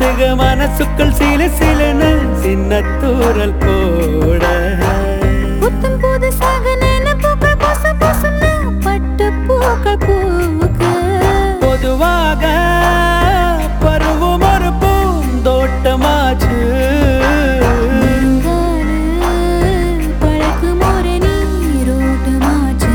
சிறுசுக மனசுக்குள் சில சிலுன்னு சின்ன தூரல் போட புத்தம் புதுசாக நினைப்புகள் பொசு பொசுன்னு பட்டு பூக்கள் பூக்கு பொதுவாக பருவம் ஒரு பூந்தோட்டமாச்சு பழக்கும் ஒரு நீரோட்டமாச்சு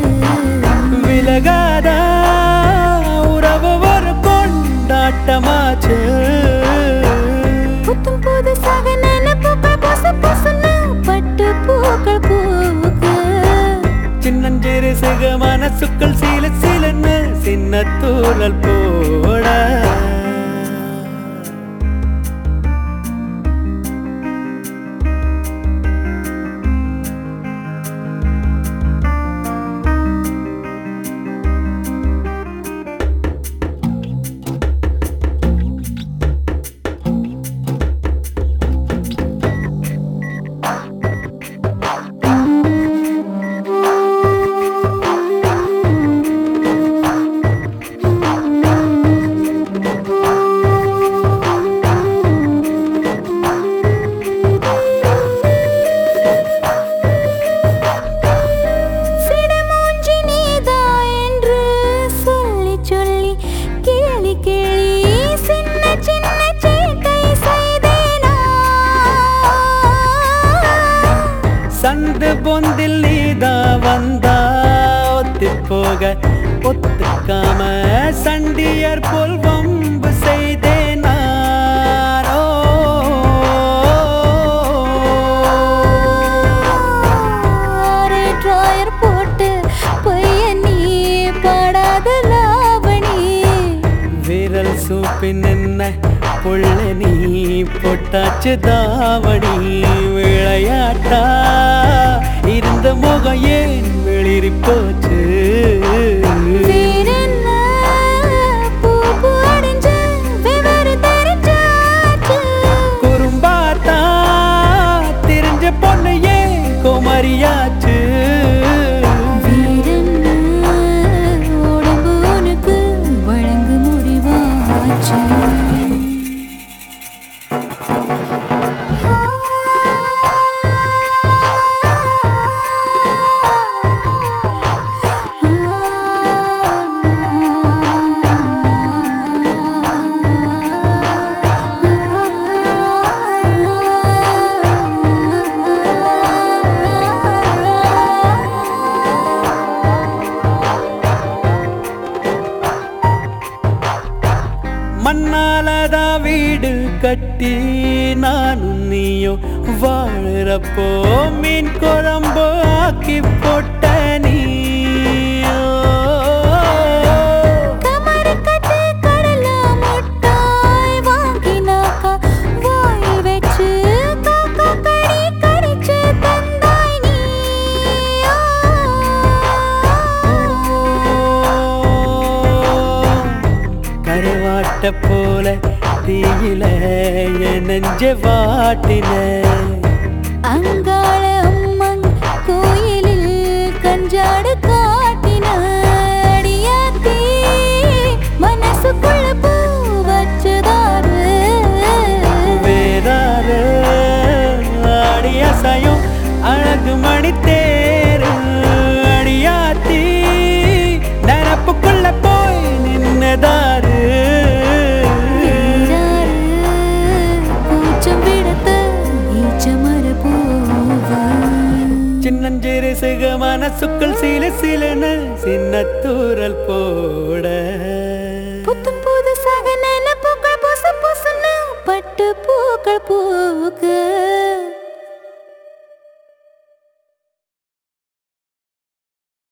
விலகாத உறவு ஒரு கொண்டாட்டமாச்சு புத்தம் புதுசாக நினைப்புகள் பொசு பொசுன்னு பட்டு பூக்கள் பூக்கு சின்னஞ்சிறு சிக மனசுக்குள் சில சிலன்னு சின்ன தூரல் போட சிடுமூஞ்சி நீதா என்று சொல்லி சொல்லி கேலி கேலி சின்ன சின்ன சேட்டை செய்தேனா சந்து பொந்தில் நீதா வந்தா ஒத்தி போக ஒத்துக்காம சண்டியர் போல் வம்பு செய்தேன் நானோ ஆறு டிராயர் போட்டு பையன் நீ பாடாத லாவணி விரல் சூப்பின் என்ன புள்ள நீ பொட்டாச்சு தாவணி விளையாட்டா இருந்த முகம் ஏன் வெளிரி போச்சு வேறென்ன பூ பூ அடைஞ்ச விவரம் தெரிஞ்சாச்சு குறும்பாத்தா தெரிஞ்ச பொண்ணு ஏன் குமரியாச்சு வீரன்னு உடம்பு உனக்கு வழங்கு முடிவாச்சு மண்ணாலதா வீடு கட்டி நானும் நீயும் வாழறப்போ மீன் குழம்பு ஆக்கி போட்ட நீயோ கமரு கட்டு கடல முட்டாய் வாங்கினாக்கா வாயில் வச்சு காக்கா கடி கடிச்சு தந்தாய் நீயோ கருவாட்ட போல தீயில என் நெஞ்ச வாட்டின அங்காள அம்மன் கோயிலில் கஞ்சாடு காட்டின அடியாத்தி மனசுக்குள்ள பூ வச்சதாரு வேறாறு ஆடி அசையும் அழகு மணி தேரு அடியாத்தி நினப்புக்குள்ள போய் நின்னதாரு வீராரு பூச்சம் விடத்த ஈச்சமர பூவா சின்னஞ்சிறு சிக மனசுக்குள் சில சிலன சின்ன தூரல் போட புத்தம் புதுசாக நினைப்புகள் புசு புசுன்னு பட்டு பூக்கள் பூ